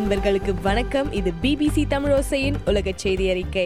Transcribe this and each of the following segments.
நண்பர்களுக்கு வணக்கம் இது பிபிசி தமிழோசையின் உலக செய்தி அறிக்கை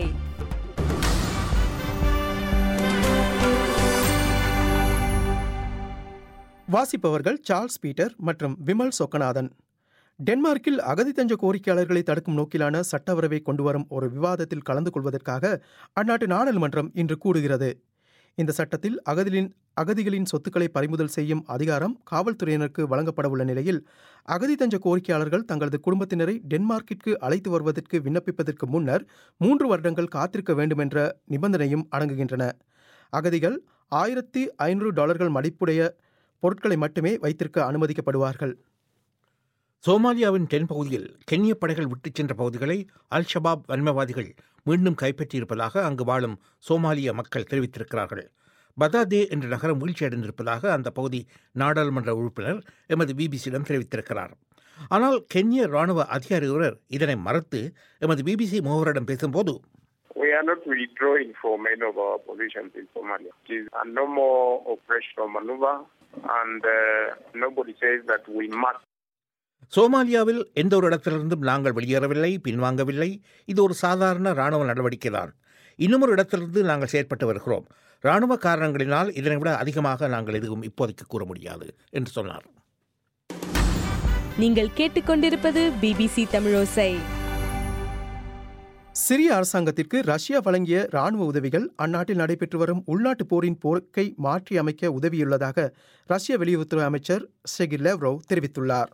வாசிப்பவர்கள் சார்ல்ஸ் பீட்டர் மற்றும் விமல் சொக்கநாதன் டென்மார்க்கில் அகதி தஞ்ச கோரிக்கையாளர்களை தடுக்கும் நோக்கிலான சட்டவரவை கொண்டுவரும் ஒரு விவாதத்தில் கலந்து கொள்வதற்காக அந்நாட்டு நாடாளுமன்றம் இன்று கூடுகிறது இந்த சட்டத்தில் அகதிகளின் அகதிகளின் சொத்துக்களை பறிமுதல் செய்யும் அதிகாரம் காவல்துறையினருக்கு வழங்கப்பட உள்ள நிலையில் அகதி தஞ்ச கோரிக்கையாளர்கள் தங்களது குடும்பத்தினரை டென்மார்க்கிற்கு அழைத்து வருவதற்கு விண்ணப்பிப்பதற்கு முன்னர் மூன்று வருடங்கள் காத்திருக்க வேண்டும் என்ற நிபந்தனையும் அடங்குகின்றன அகதிகள் ஆயிரத்தி ஐநூறு டாலர்கள் மதிப்புடைய பொருட்களை மட்டுமே வைத்திருக்க அனுமதிக்கப்படுவார்கள் சோமாலியாவின் தென்பகுதியில் கென்ய படைகள் விட்டுச் சென்ற பகுதிகளை அல் ஷபாப் வன்மவாதிகள் மீண்டும் கைப்பற்றியிருப்பதாக அங்கு வாழும் சோமாலிய மக்கள் தெரிவித்திருக்கிறார்கள் பதாதே என்ற நகரம் வீழ்ச்சியடைந்திருப்பதாக அந்த பகுதி நாடாளுமன்ற உறுப்பினர் எமது பிபிசியிடம் தெரிவித்திருக்கிறார் ஆனால் கென்ய ராணுவ அதிகாரி ஒருவர் இதனை மறுத்து எமது பிபிசி முகவரிடம் பேசும்போது We are not withdrawing from any of our positions in Somalia. It is a normal operational maneuver, and uh, nobody says that we must. சோமாலியாவில் எந்த ஒரு இடத்திலிருந்தும் நாங்கள் வெளியேறவில்லை பின்வாங்கவில்லை இது ஒரு சாதாரண இராணுவ நடவடிக்கை தான் இன்னும் ஒரு இடத்திலிருந்து நாங்கள் செயற்பட்டு வருகிறோம் இராணுவ காரணங்களினால் இதனை விட அதிகமாக நாங்கள் எதுவும் இப்போதைக்கு கூற முடியாது என்று சொன்னார் நீங்கள் கேட்டுக்கொண்டிருப்பது பிபிசி தமிழோசை சிரிய அரசாங்கத்திற்கு ரஷ்யா வழங்கிய ராணுவ உதவிகள் அந்நாட்டில் நடைபெற்று வரும் உள்நாட்டுப் போரின் போக்கை மாற்றி அமைக்க உதவியுள்ளதாக ரஷ்ய வெளியுறவுத்துறை அமைச்சர் செகி லெவ்ரோவ் தெரிவித்துள்ளார்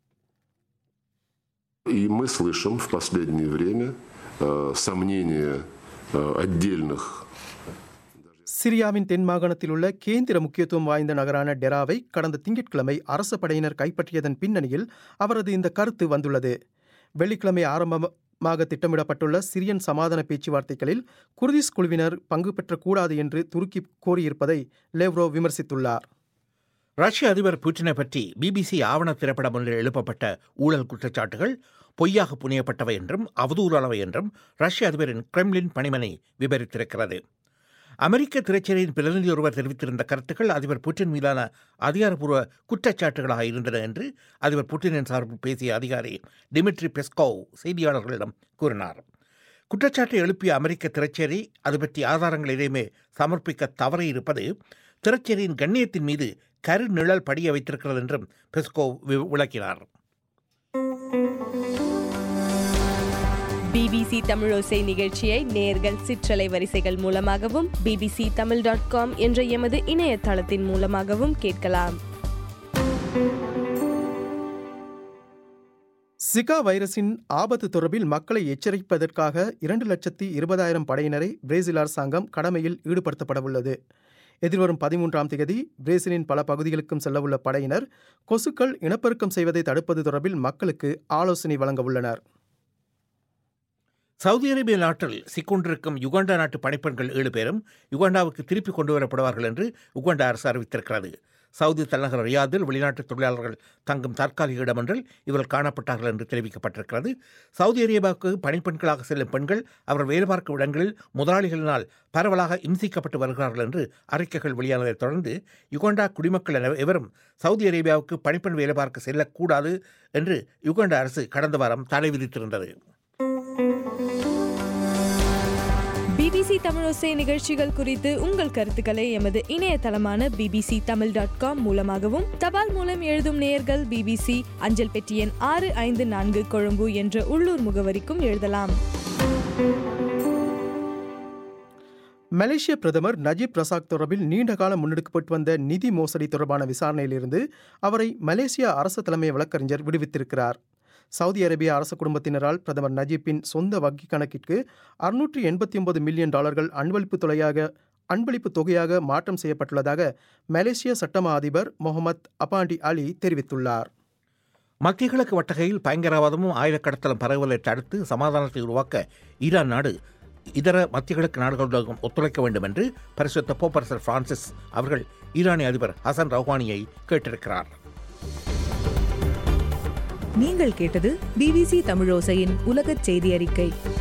И мы слышим в последнее время э, сомнения э, отдельных சிரியாவின் தென் மாகாணத்தில் உள்ள கேந்திர முக்கியத்துவம் வாய்ந்த நகரான டெராவை கடந்த திங்கட்கிழமை அரச படையினர் கைப்பற்றியதன் பின்னணியில் அவரது இந்த கருத்து வந்துள்ளது வெள்ளிக்கிழமை ஆரம்பமாக திட்டமிடப்பட்டுள்ள சிரியன் சமாதான பேச்சுவார்த்தைகளில் குர்திஸ் குழுவினர் பங்கு பெற்றக்கூடாது என்று துருக்கி கோரியிருப்பதை லெவ்ரோ விமர்சித்துள்ளார் ரஷ்ய அதிபர் புட்டினை பற்றி பிபிசி ஆவண திரைப்படம் ஒன்றில் எழுப்பப்பட்ட ஊழல் குற்றச்சாட்டுகள் பொய்யாக புனையப்பட்டவை என்றும் அவதூறானவை என்றும் ரஷ்ய அதிபரின் கிரெம்லின் பணிமனை விவரித்திருக்கிறது அமெரிக்க திரைச்சேரியின் பிரதிநிதி ஒருவர் தெரிவித்திருந்த கருத்துக்கள் அதிபர் புட்டின் மீதான அதிகாரப்பூர்வ குற்றச்சாட்டுகளாக இருந்தன என்று அதிபர் புட்டினின் சார்பில் பேசிய அதிகாரி டிமிட்ரி பெஸ்கோவ் செய்தியாளர்களிடம் கூறினார் குற்றச்சாட்டை எழுப்பிய அமெரிக்க திரைச்சேரி அது பற்றி ஆதாரங்கள் எதையுமே சமர்ப்பிக்க தவறியிருப்பது திரைச்சேரியின் கண்ணியத்தின் மீது கரு நிழல் படிய வைத்திருக்கிறது என்றும் பெஸ்கோவ் வி- விளக்கினார் பிபிசி தமிழோசை நிகழ்ச்சியை நேர்கள் சிற்றலை வரிசைகள் மூலமாகவும் பிபிசி தமிழ் டாட் காம் என்ற எமது இணையதளத்தின் மூலமாகவும் கேட்கலாம் சிகா வைரஸின் ஆபத்து தொடர்பில் மக்களை எச்சரிப்பதற்காக இரண்டு லட்சத்தி இருபதாயிரம் படையினரை பிரேசில் அரசாங்கம் கடமையில் ஈடுபடுத்தப்படவுள்ளது எதிர்வரும் பதிமூன்றாம் தேதி பிரேசிலின் பல பகுதிகளுக்கும் செல்லவுள்ள படையினர் கொசுக்கள் இனப்பெருக்கம் செய்வதை தடுப்பது தொடர்பில் மக்களுக்கு ஆலோசனை வழங்க உள்ளனர் சவுதி அரேபிய நாட்டில் சிக்கொண்டிருக்கும் யுகாண்டா நாட்டு பணிப்பெண்கள் ஏழு பேரும் யுகாண்டாவுக்கு திருப்பி கொண்டு வரப்படுவார்கள் என்று உகாண்டா அரசு அறிவித்திருக்கிறது சவுதி தலைநகர் ரியாதில் வெளிநாட்டு தொழிலாளர்கள் தங்கும் தற்காலிக இடமொன்றில் இவர்கள் காணப்பட்டார்கள் என்று தெரிவிக்கப்பட்டிருக்கிறது சவுதி அரேபியாவுக்கு பணிப்பெண்களாக செல்லும் பெண்கள் அவர் வேலை பார்க்கும் இடங்களில் முதலாளிகளினால் பரவலாக இம்சிக்கப்பட்டு வருகிறார்கள் என்று அறிக்கைகள் வெளியானதைத் தொடர்ந்து யுகாண்டா குடிமக்கள் என எவரும் சவுதி அரேபியாவுக்கு பணிப்பெண் வேலை பார்க்க செல்லக்கூடாது என்று யுகாண்டா அரசு கடந்த வாரம் தடை விதித்திருந்தது பிபிசி தமிழோசை நிகழ்ச்சிகள் குறித்து உங்கள் கருத்துக்களை எமது இணையதளமான பிபிசி தமிழ் டாட் காம் மூலமாகவும் தபால் மூலம் எழுதும் நேயர்கள் பிபிசி அஞ்சல் பெட்டி எண் ஆறு ஐந்து நான்கு கொழும்பு என்ற உள்ளூர் முகவரிக்கும் எழுதலாம் மலேசிய பிரதமர் நஜீப் ரசாக் தொடர்பில் நீண்ட காலம் முன்னெடுக்கப்பட்டு வந்த நிதி மோசடி தொடர்பான விசாரணையிலிருந்து அவரை மலேசியா அரசு தலைமை வழக்கறிஞர் விடுவித்திருக்கிறார் சவுதி அரேபிய அரச குடும்பத்தினரால் பிரதமர் நஜீப்பின் சொந்த வங்கி கணக்கிற்கு அறுநூற்றி எண்பத்தி ஒன்பது மில்லியன் டாலர்கள் அன்பளிப்பு தொகையாக அன்பளிப்பு தொகையாக மாற்றம் செய்யப்பட்டுள்ளதாக மலேசிய சட்டமா அதிபர் முகமது அபாண்டி அலி தெரிவித்துள்ளார் மத்திய கிழக்கு வட்டகையில் பயங்கரவாதமும் ஆயுதக்கடத்தலும் பரவலை தடுத்து சமாதானத்தை உருவாக்க ஈரான் நாடு இதர மத்திய கிழக்கு நாடுகளுடன் ஒத்துழைக்க வேண்டும் என்று பரிசுத்த போப்பரசர் பிரான்சிஸ் அவர்கள் ஈரானிய அதிபர் ஹசன் ரவ்ஹானியை கேட்டிருக்கிறார் நீங்கள் கேட்டது பிபிசி தமிழோசையின் உலகச் செய்தி அறிக்கை